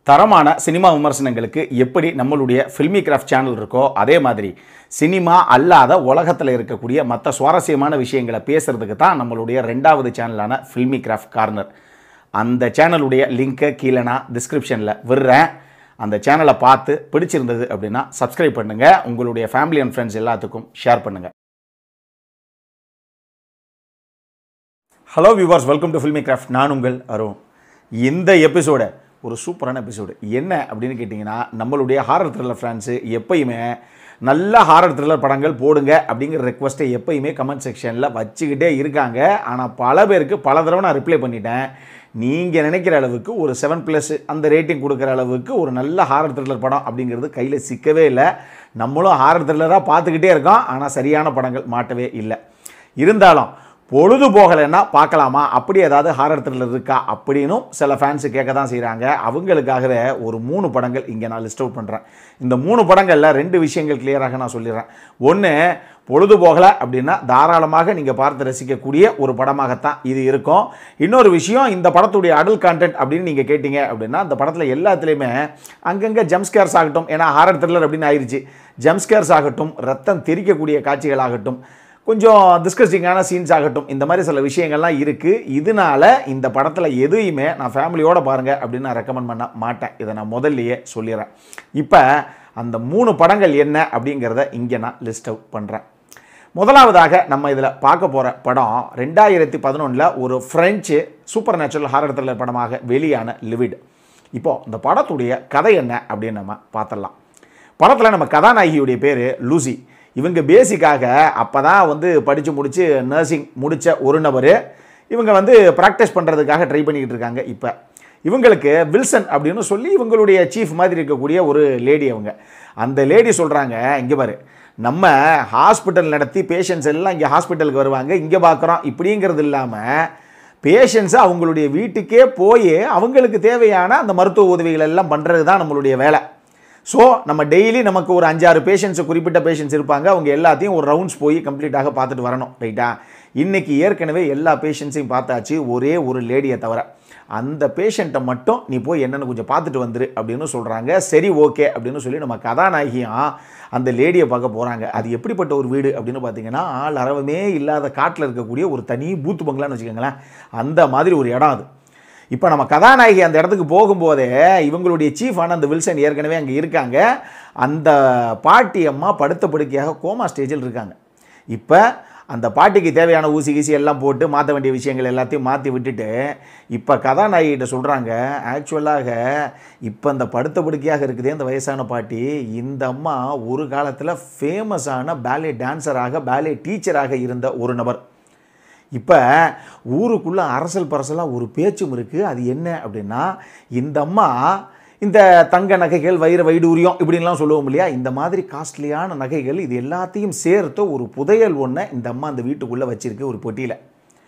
தரமான சினிமா விமர்சனங்களுக்கு எப்படி நம்மளுடைய ஃபில்மி கிராஃப்ட் சேனல் இருக்கோ அதே மாதிரி சினிமா அல்லாத உலகத்தில் இருக்கக்கூடிய மற்ற சுவாரஸ்யமான விஷயங்களை பேசுறதுக்கு தான் நம்மளுடைய ரெண்டாவது சேனலான ஃபில்மி கிராஃப்ட் கார்னர் அந்த சேனலுடைய லிங்க்கை கீழே நான் டிஸ்கிரிப்ஷனில் விடுறேன் அந்த சேனலை பார்த்து பிடிச்சிருந்தது அப்படின்னா சப்ஸ்கிரைப் பண்ணுங்கள் உங்களுடைய ஃபேமிலி அண்ட் ஃப்ரெண்ட்ஸ் எல்லாத்துக்கும் ஷேர் பண்ணுங்கள் hello viewers welcome to Filmy Craft நான் உங்கள் அருண் இந்த எபிசோடை ஒரு சூப்பரான எபிசோடு என்ன அப்படின்னு கேட்டிங்கன்னா நம்மளுடைய ஹாரர் த்ரில்லர் ஃபேன்ஸு எப்பயுமே நல்ல ஹாரர் த்ரில்லர் படங்கள் போடுங்க அப்படிங்கிற ரெக்வஸ்ட்டை எப்பயுமே கமெண்ட் செக்ஷனில் வச்சுக்கிட்டே இருக்காங்க ஆனால் பல பேருக்கு பல தடவை நான் ரிப்ளை பண்ணிட்டேன் நீங்கள் நினைக்கிற அளவுக்கு ஒரு செவன் ப்ளஸ் அந்த ரேட்டிங் கொடுக்குற அளவுக்கு ஒரு நல்ல ஹாரர் த்ரில்லர் படம் அப்படிங்கிறது கையில் சிக்கவே இல்லை நம்மளும் ஹாரர் த்ரில்லராக பார்த்துக்கிட்டே இருக்கோம் ஆனால் சரியான படங்கள் மாட்டவே இல்லை இருந்தாலும் பொழுது போகலைன்னா பார்க்கலாமா அப்படி ஏதாவது ஹாரர் த்ரில்லர் இருக்கா அப்படின்னும் சில ஃபேன்ஸு கேட்க தான் செய்கிறாங்க அவங்களுக்காகவே ஒரு மூணு படங்கள் இங்கே நான் லிஸ்ட் அவுட் பண்ணுறேன் இந்த மூணு படங்களில் ரெண்டு விஷயங்கள் கிளியராக நான் சொல்லிடுறேன் ஒன்று பொழுது போகலை அப்படின்னா தாராளமாக நீங்கள் பார்த்து ரசிக்கக்கூடிய ஒரு படமாகத்தான் இது இருக்கும் இன்னொரு விஷயம் இந்த படத்துடைய அடல் கான்டென்ட் அப்படின்னு நீங்கள் கேட்டிங்க அப்படின்னா இந்த படத்தில் எல்லாத்துலேயுமே அங்கங்கே ஜம்ஸ்கேர்ஸ் ஆகட்டும் ஏன்னா ஹாரர் த்ரில்லர் அப்படின்னு ஆயிடுச்சு ஜம்ஸ்கேர்ஸ் ஆகட்டும் ரத்தம் தெரிக்கக்கூடிய காட்சிகள் ஆகட்டும் கொஞ்சம் டிஸ்கஸ்டிங்கான சீன்ஸ் ஆகட்டும் இந்த மாதிரி சில விஷயங்கள்லாம் இருக்குது இதனால இந்த படத்தில் எதையுமே நான் ஃபேமிலியோட பாருங்கள் அப்படின்னு நான் ரெக்கமெண்ட் பண்ண மாட்டேன் இதை நான் முதல்லையே சொல்லிடுறேன் இப்போ அந்த மூணு படங்கள் என்ன அப்படிங்கிறத இங்கே நான் லிஸ்ட் அவுட் பண்ணுறேன் முதலாவதாக நம்ம இதில் பார்க்க போகிற படம் ரெண்டாயிரத்தி பதினொன்றில் ஒரு French supernatural horror thriller படமாக வெளியான லிவிட் இப்போது இந்த படத்துடைய கதை என்ன அப்படின்னு நம்ம பார்த்துடலாம் படத்தில் நம்ம கதாநாயகியுடைய பேர் லூசி இவங்க பேசிக்காக அப்போ தான் வந்து படித்து முடித்து நர்சிங் முடித்த ஒரு நபர் இவங்க வந்து ப்ராக்டிஸ் பண்ணுறதுக்காக ட்ரை பண்ணிக்கிட்டு இருக்காங்க இப்போ இவங்களுக்கு வில்சன் அப்படின்னு சொல்லி இவங்களுடைய சீஃப் மாதிரி இருக்கக்கூடிய ஒரு லேடி அவங்க அந்த லேடி சொல்கிறாங்க இங்கே பாரு நம்ம ஹாஸ்பிட்டல் நடத்தி பேஷண்ட்ஸ் எல்லாம் இங்கே ஹாஸ்பிட்டலுக்கு வருவாங்க இங்கே பார்க்குறோம் இப்படிங்கிறது இல்லாமல் பேஷண்ட்ஸை அவங்களுடைய வீட்டுக்கே போய் அவங்களுக்கு தேவையான அந்த மருத்துவ உதவிகள் எல்லாம் பண்ணுறது தான் நம்மளுடைய வேலை ஸோ நம்ம டெய்லி நமக்கு ஒரு அஞ்சாறு பேஷண்ட்ஸ் குறிப்பிட்ட பேஷண்ட்ஸ் இருப்பாங்க அவங்க எல்லாத்தையும் ஒரு ரவுண்ட்ஸ் போய் கம்ப்ளீட்டாக பார்த்துட்டு வரணும் ரைட்டா இன்றைக்கி ஏற்கனவே எல்லா பேஷண்ட்ஸையும் பார்த்தாச்சு ஒரே ஒரு லேடியை தவிர அந்த பேஷண்ட்டை மட்டும் நீ போய் என்னென்னு கொஞ்சம் பார்த்துட்டு வந்துரு அப்படின்னு சொல்கிறாங்க சரி ஓகே அப்படின்னு சொல்லி நம்ம கதாநாயகியும் அந்த லேடியை பார்க்க போகிறாங்க அது எப்படிப்பட்ட ஒரு வீடு அப்படின்னு பார்த்தீங்கன்னா ஆள் அரவமே இல்லாத காட்டில் இருக்கக்கூடிய ஒரு தனி பூத்து பங்களான்னு வச்சுக்கோங்களேன் அந்த மாதிரி ஒரு இடம் அது இப்போ நம்ம கதாநாயகி அந்த இடத்துக்கு போகும்போதே இவங்களுடைய சீஃபான அந்த வில்சன் ஏற்கனவே அங்கே இருக்காங்க அந்த பாட்டி அம்மா படுத்த படுக்கையாக கோமா ஸ்டேஜில் இருக்காங்க இப்போ அந்த பாட்டிக்கு தேவையான ஊசி கீசி எல்லாம் போட்டு மாற்ற வேண்டிய விஷயங்கள் எல்லாத்தையும் மாற்றி விட்டுட்டு இப்போ கதாநாயகிட்ட சொல்கிறாங்க ஆக்சுவலாக இப்போ அந்த படுத்த படுக்கையாக இருக்குதே அந்த வயசான பாட்டி இந்த அம்மா ஒரு காலத்தில் ஃபேமஸான பேலே டான்ஸராக பேலே டீச்சராக இருந்த ஒரு நபர் இப்போ ஊருக்குள்ளே அரசல் பரசலாக ஒரு பேச்சும் இருக்குது அது என்ன அப்படின்னா இந்த அம்மா இந்த தங்க நகைகள் வைர வைடூரியம் இப்படின்லாம் சொல்லுவோம் இல்லையா இந்த மாதிரி காஸ்ட்லியான நகைகள் இது எல்லாத்தையும் சேர்த்து ஒரு புதையல் ஒன்றை இந்த அம்மா அந்த வீட்டுக்குள்ளே வச்சிருக்கு ஒரு பொட்டியில்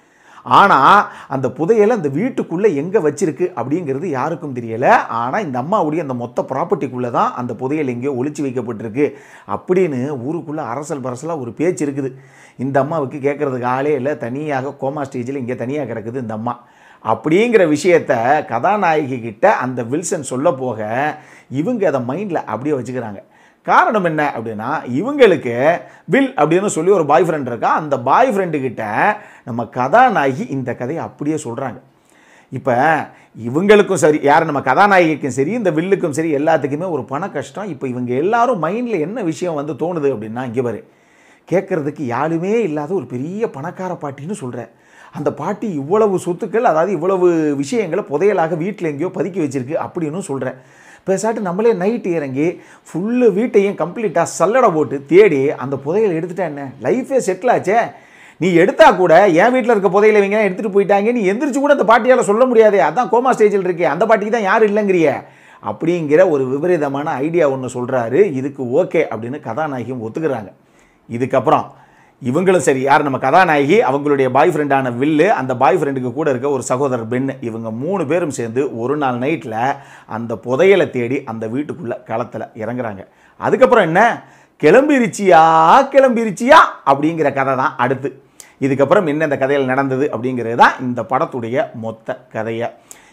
ஆனால் அந்த புதையலை அந்த வீட்டுக்குள்ளே எங்கே வச்சிருக்கு அப்படிங்கிறது யாருக்கும் தெரியலை ஆனால் இந்த அம்மாவுடைய அந்த மொத்த ப்ராப்பர்ட்டிக்குள்ளே தான் அந்த புதையல் எங்கேயோ ஒளிச்சு வைக்கப்பட்டிருக்கு அப்படின்னு ஊருக்குள்ளே அரசல் பரசலாக ஒரு பேச்சு இருக்குது இந்த அம்மாவுக்கு கேட்குறதுக்கு ஆளே இல்லை தனியாக கோமா ஸ்டேஜில் இங்கே தனியாக கிடக்குது இந்த அம்மா அப்படிங்கிற விஷயத்த கதாநாயகி கிட்ட அந்த வில்சன் சொல்ல போக இவங்க அதை மைண்டில் அப்படியே வச்சுக்கிறாங்க காரணம் என்ன அப்படின்னா இவங்களுக்கு வில் அப்படின்னு சொல்லி ஒரு பாய் ஃப்ரெண்ட் இருக்கா அந்த பாய் ஃப்ரெண்டு கிட்ட நம்ம கதாநாயகி இந்த கதையை அப்படியே சொல்கிறாங்க இப்போ இவங்களுக்கும் சரி யார் நம்ம கதாநாயகிக்கும் சரி இந்த வில்லுக்கும் சரி எல்லாத்துக்குமே ஒரு பண கஷ்டம் இப்போ இவங்க எல்லாரும் மைண்டில் என்ன விஷயம் வந்து தோணுது அப்படின்னா இங்கே பாரு கேட்குறதுக்கு யாருமே இல்லாத ஒரு பெரிய பணக்கார பாட்டின்னு சொல்கிறேன் அந்த பாட்டி இவ்வளவு சொத்துக்கள் அதாவது இவ்வளவு விஷயங்களை புதையலாக வீட்டில் எங்கேயோ பதுக்கி வச்சிருக்கு அப்படின்னு சொல்கிறேன் பேசாட்டு நம்மளே நைட்டு இறங்கி ஃபுல்லு வீட்டையும் கம்ப்ளீட்டாக சல்லடை போட்டு தேடி அந்த புதையலை எடுத்துட்டா என்ன லைஃபே செட்டில் ஆச்சே நீ எடுத்தா கூட என் வீட்டில் இருக்க புதையலை இவங்க எடுத்துகிட்டு போயிட்டாங்க நீ எந்திரிச்சு கூட அந்த பாட்டியால் சொல்ல முடியாதே அதான் கோமா ஸ்டேஜில் இருக்கே அந்த பாட்டிக்கு தான் யாரும் இல்லைங்கிறிய அப்படிங்கிற ஒரு விபரீதமான ஐடியா ஒன்று சொல்கிறாரு இதுக்கு ஓகே அப்படின்னு கதாநாயகியும் ஒத்துக்கிறாங்க இதுக்கப்புறம் இவங்களும் சரி யார் நம்ம கதாநாயகி அவங்களுடைய பாய் ஃப்ரெண்டான வில்லு அந்த பாய் ஃப்ரெண்டுக்கு கூட இருக்க ஒரு சகோதரர் பெண் இவங்க மூணு பேரும் சேர்ந்து ஒரு நாள் நைட்டில் அந்த புதையலை தேடி அந்த வீட்டுக்குள்ளே களத்தில் இறங்குறாங்க அதுக்கப்புறம் என்ன கிளம்பிருச்சியா கிளம்பிருச்சியா அப்படிங்கிற கதை தான் அடுத்து இதுக்கப்புறம் என்ன இந்த கதையில் நடந்தது அப்படிங்கிறது தான் இந்த படத்துடைய மொத்த கதையை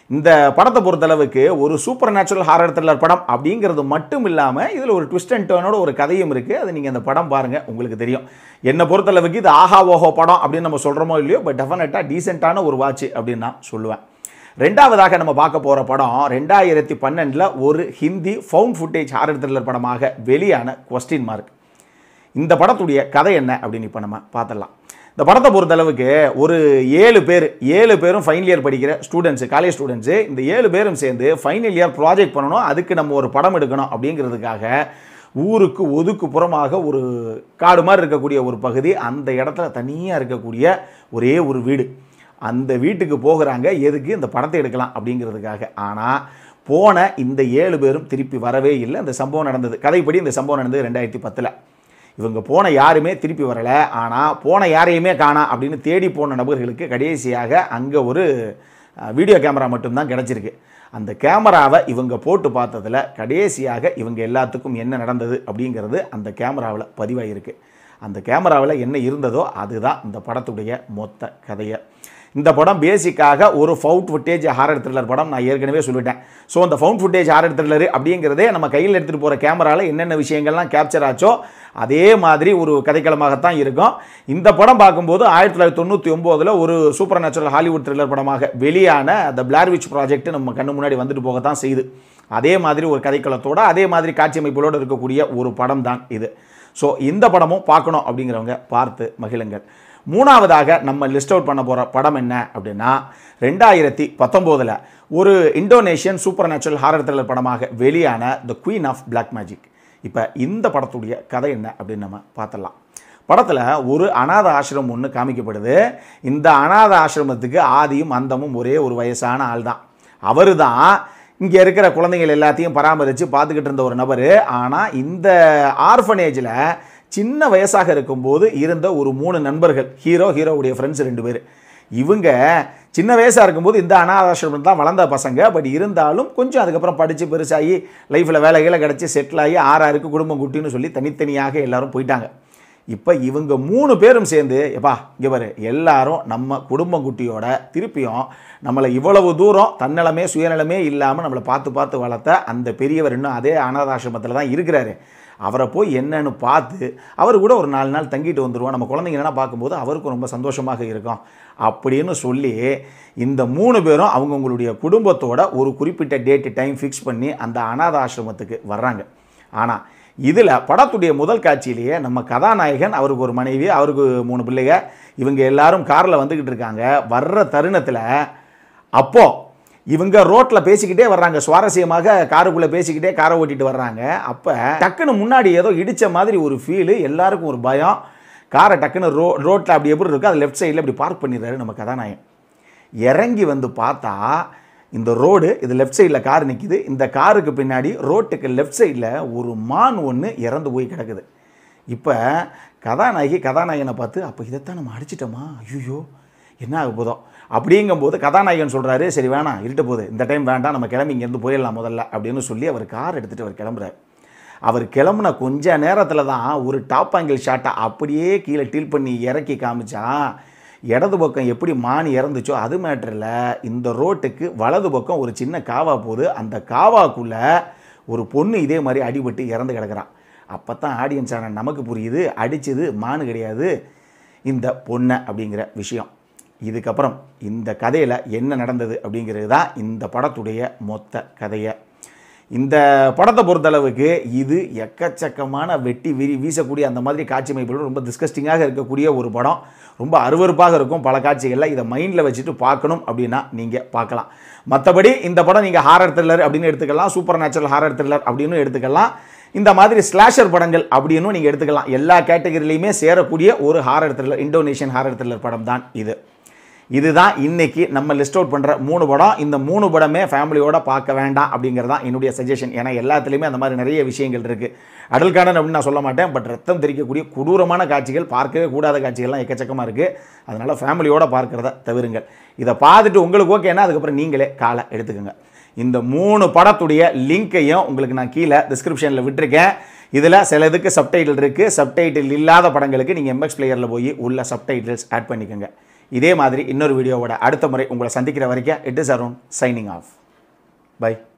இந்த படத்தை பொறுத்தளவுக்கு ஒரு சூப்பர் நேச்சுரல் ஹாரர் த்ரில்லர் படம் அப்படிங்கிறது மட்டும் இல்லாமல் இதில் ஒரு ட்விஸ்ட் அண்ட் டேர்னோட ஒரு கதையும் இருக்குது அது நீங்கள் அந்த படம் பாருங்கள் உங்களுக்கு தெரியும் என்னை பொறுத்தளவுக்கு இது ஆஹா ஓஹோ படம் அப்படின்னு நம்ம சொல்கிறோமோ இல்லையோ பட் டெஃபினட்டாக டீசெண்டான ஒரு வாட்ச் அப்படின்னு நான் சொல்லுவேன் ரெண்டாவதாக நம்ம பார்க்க போகிற படம் ரெண்டாயிரத்தி பன்னெண்டில் ஒரு Hindi found footage horror thriller படமாக வெளியான கொஸ்டின் மார்க் இந்த படத்துடைய கதை என்ன அப்படின்னு இப்போ நம்ம பார்த்துடலாம் இந்த படத்தை பொறுத்தளவுக்கு ஒரு ஏழு பேர் ஏழு பேரும் ஃபைனல் இயர் படிக்கிற ஸ்டூடெண்ட்ஸு காலேஜ் ஸ்டூடெண்ட்ஸு இந்த ஏழு பேரும் சேர்ந்து ஃபைனல் இயர் ப்ராஜெக்ட் பண்ணணும் அதுக்கு நம்ம ஒரு படம் எடுக்கணும் அப்படிங்கிறதுக்காக ஊருக்கு ஒதுக்கு புறமாக ஒரு காடு மாதிரி இருக்கக்கூடிய ஒரு பகுதி அந்த இடத்துல தனியாக இருக்கக்கூடிய ஒரே ஒரு வீடு அந்த வீட்டுக்கு போகிறாங்க எதுக்கு இந்த படத்தை எடுக்கலாம் அப்படிங்கிறதுக்காக ஆனால் போன இந்த ஏழு பேரும் திருப்பி வரவே இல்லை இந்த சம்பவம் நடந்தது கதைப்படி இந்த சம்பவம் நடந்தது ரெண்டாயிரத்தி பத்தில் இவங்க போன யாருமே திருப்பி வரலை ஆனால் போன யாரையுமே காணா அப்படின்னு தேடி போன நபர்களுக்கு கடைசியாக அங்கே ஒரு அஹ், வீடியோ கேமரா மட்டும்தான் கிடச்சிருக்கு அந்த கேமராவை இவங்க போட்டு பார்த்ததுல கடைசியாக இவங்க எல்லாத்துக்கும் என்ன நடந்தது அப்படிங்கிறது அந்த கேமராவில் பதிவாயிருக்கு அந்த கேமராவில் என்ன இருந்ததோ அதுதான் இந்த படத்துடைய மொத்த கதையை இந்த படம் பேசிக்காக ஒரு ஃபவுட் ஃபுட்டேஜ் ஹாரர் த்ரில்லர் படம் நான் ஏற்கனவே சொல்லிட்டேன் ஸோ அந்த ஃபவுண்ட் ஃபுட்டேஜ் ஹாரர் த்ரில்லர் அப்படிங்கிறதே நம்ம கையில் எடுத்துகிட்டு போகிற கேமராவில் என்னென்ன விஷயங்கள்லாம் கேப்சர் ஆச்சோ அதே மாதிரி ஒரு கதைக்களமாகத்தான் இருக்கும் இந்த படம் பார்க்கும்போது ஆயிரத்தி தொள்ளாயிரத்தி தொண்ணூற்றி ஒம்போதில் ஒரு சூப்பர் நேச்சுரல் ஹாலிவுட் த்ரில்லர் படமாக வெளியான த பிளார்விச் ப்ராஜெக்ட் நம்ம கண்ணு முன்னாடி வந்துட்டு போகத்தான் செய்யுது அதே மாதிரி ஒரு கதைக்களத்தோட அதே மாதிரி காட்சி அமைப்புகளோடு இருக்கக்கூடிய ஒரு படம் தான் இது ஸோ இந்த படமும் பார்க்கணும் அப்படிங்கிறவங்க பார்த்து மகிழுங்கள் மூணாவதாக நம்ம லிஸ்ட் அவுட் பண்ண போகிற படம் என்ன அப்படின்னா ரெண்டாயிரத்தி பத்தொம்போதில் ஒரு Indonesian supernatural horror thriller படமாக வெளியான the queen of black magic இப்போ இந்த படத்துடைய கதை என்ன அப்படின்னு நம்ம பார்த்துடலாம் படத்தில் ஒரு அனாத ஆசிரமம் ஒன்று காமிக்கப்படுது இந்த அனாத ஆசிரமத்துக்கு ஆதியும் அந்தமும் ஒரே ஒரு வயசான ஆள் தான் அவர் தான் இங்கே இருக்கிற குழந்தைகள் எல்லாத்தையும் பராமரித்து பார்த்துக்கிட்டு இருந்த ஒரு நபர் ஆனால் இந்த ஆர்ஃபனேஜில் சின்ன வயசாக இருக்கும்போது இருந்த ஒரு மூணு நண்பர்கள் ஹீரோ ஹீரோவுடைய ஃப்ரெண்ட்ஸ் ரெண்டு பேர் இவங்க சின்ன வயசாக இருக்கும்போது இந்த அனாதாசிரமம் தான் வளர்ந்த பசங்க பட் இருந்தாலும் கொஞ்சம் அதுக்கப்புறம் படித்து பெருசாகி லைஃப்பில் வேலைகளை கிடச்சி செட்டில் ஆகி ஆறாருக்கு குடும்பம் குட்டின்னு சொல்லி தனித்தனியாக எல்லாரும் போயிட்டாங்க இப்போ இவங்க மூணு பேரும் சேர்ந்து எப்பா இங்கே பாரு எல்லாரும் நம்ம குடும்பம் குட்டியோட திருப்பியும் நம்மளை இவ்வளவு தூரம் தன்னலமே சுயநலமே இல்லாமல் நம்மளை பார்த்து பார்த்து வளர்த்த அந்த பெரியவர் இன்னும் அதே அனாதாசிரமத்தில் தான் இருக்கிறாரு அவரை போய் என்னன்னு பார்த்து அவர் கூட ஒரு நாலு நாள் தங்கிட்டு வந்துடுவோம் நம்ம குழந்தைங்க என்ன பார்க்கும்போது அவருக்கும் ரொம்ப சந்தோஷமாக இருக்கும் அப்படின்னு சொல்லி இந்த மூணு பேரும் அவங்கவுங்களுடைய குடும்பத்தோட ஒரு குறிப்பிட்ட டேட்டு டைம் ஃபிக்ஸ் பண்ணி அந்த அனாத ஆசிரமத்துக்கு வர்றாங்க ஆனால் இதில் படத்துடைய முதல் காட்சியிலேயே நம்ம கதாநாயகன் அவருக்கு ஒரு மனைவி அவருக்கு மூணு பிள்ளைங்க இவங்க எல்லாரும் காரில் வந்துக்கிட்டு இருக்காங்க வர்ற தருணத்தில் அப்போ இவங்க ரோட்டில் பேசிக்கிட்டே வர்றாங்க சுவாரஸ்யமாக காருக்குள்ளே பேசிக்கிட்டே காரை ஓட்டிட்டு வர்றாங்க அப்போ டக்குன்னு முன்னாடி ஏதோ இடித்த மாதிரி ஒரு ஃபீலு எல்லாருக்கும் ஒரு பயம் காரை டக்குன்னு ரோ ரோட்டில் அப்படி எப்படி இருக்கோ அது லெஃப்ட் சைடில் இப்படி பார்க் பண்ணிடுறாரு நம்ம கதாநாயகன் இறங்கி வந்து பார்த்தா இந்த ரோடு இது லெஃப்ட் சைடில் கார் நிற்கிது இந்த காருக்கு பின்னாடி ரோட்டுக்கு லெஃப்ட் சைடில் ஒரு மான் ஒன்று இறந்து போய் கிடக்குது இப்போ கதாநாயகி கதாநாயகனை பார்த்து அப்போ இதைத்தான் நம்ம அடிச்சிட்டோமா ஐயோ என்ன ஆக போதோ அப்படிங்கும்போது கதாநாயகன் சொல்கிறாரு சரி வேணாம் இருட்ட போகுது இந்த டைம் வேண்டாம் நம்ம கிளம்பி இங்கேருந்து போயிடலாம் முதல்ல அப்படின்னு சொல்லி அவர் கார் எடுத்துகிட்டு அவர் கிளம்புறாரு அவர் கிளம்புன கொஞ்ச நேரத்தில் தான் ஒரு டாப் ஆங்கிள் ஷாட்டை அப்படியே கீழே டீல் பண்ணி இறக்கி காமிச்சா இடது பக்கம் எப்படி மான் இறந்துச்சோ அது மேட்டரில் இந்த ரோட்டுக்கு வலது பக்கம் ஒரு சின்ன காவா போகுது அந்த காவாக்குள்ளே ஒரு பொண்ணு இதே மாதிரி அடிபட்டு இறந்து கிடக்குறான் அப்போ தான் ஆடியன்ஸான நமக்கு புரியுது அடித்தது மானு கிடையாது இந்த பொண்ணை அப்படிங்கிற விஷயம் இதுக்கப்புறம் இந்த கதையில் என்ன நடந்தது அப்படிங்கிறது தான் இந்த படத்துடைய மொத்த கதையை இந்த படத்தை பொறுத்தளவுக்கு இது எக்கச்சக்கமான வெட்டி விரி வீசக்கூடிய அந்த மாதிரி காட்சி அமைப்புகள் ரொம்ப டிஸ்கஸ்டிங்காக இருக்கக்கூடிய ஒரு படம் ரொம்ப அருவருப்பாக இருக்கும் பல காட்சிகளில் இதை மைண்டில் வச்சுட்டு பார்க்கணும் அப்படின்னா நீங்கள் பார்க்கலாம் மற்றபடி இந்த படம் நீங்கள் ஹாரர் த்ரில்லர் அப்படின்னு எடுத்துக்கலாம் சூப்பர் நேச்சுரல் ஹாரர் த்ரில்லர் அப்படின்னு எடுத்துக்கலாம் இந்த மாதிரி ஸ்லாஷர் படங்கள் அப்படின்னு நீங்கள் எடுத்துக்கலாம் எல்லா கேட்டகரியிலையுமே சேரக்கூடிய ஒரு horror thriller Indonesian horror thriller படம் தான் இது இதுதான் இன்னைக்கு நம்ம லிஸ்ட் அவுட் பண்ணுற மூணு படம் இந்த மூணு படமே ஃபேமிலியோட பார்க்க வேண்டாம் அப்படிங்கிறது தான் என்னுடைய சஜஷன் ஏன்னா எல்லாத்துலேயுமே அந்த மாதிரி நிறைய விஷயங்கள் இருக்குது அடல் கார்டன் அப்படின்னு நான் சொல்ல மாட்டேன் பட் ரத்தம் தெரிக்கக்கூடிய கொடூரமான காட்சிகள் பார்க்கவே கூடாத காட்சிகள்லாம் எக்கச்சக்கமாக இருக்குது அதனால் ஃபேமிலியோட பார்க்குறத தவிருங்கள் இதை பார்த்துட்டு உங்களுக்கு ஓகேனா அதுக்கப்புறம் நீங்களே காலை எடுத்துக்கோங்க இந்த மூணு படத்துடைய லிங்க்கையும் உங்களுக்கு நான் கீழே டிஸ்கிரிப்ஷனில் விட்டுருக்கேன் இதில் சில இதுக்கு சப்டைட்டில் இருக்குது சப்டைட்டில் இல்லாத படங்களுக்கு நீங்கள் எம்எக்ஸ் பிளேயரில் போய் உள்ள சப்டைட்டில்ஸ் ஆட் பண்ணிக்கோங்க இதே மாதிரி இன்னொரு வீடியோவோட அடுத்த முறை உங்களை சந்திக்கிற வரைக்கும் it is Arun signing off by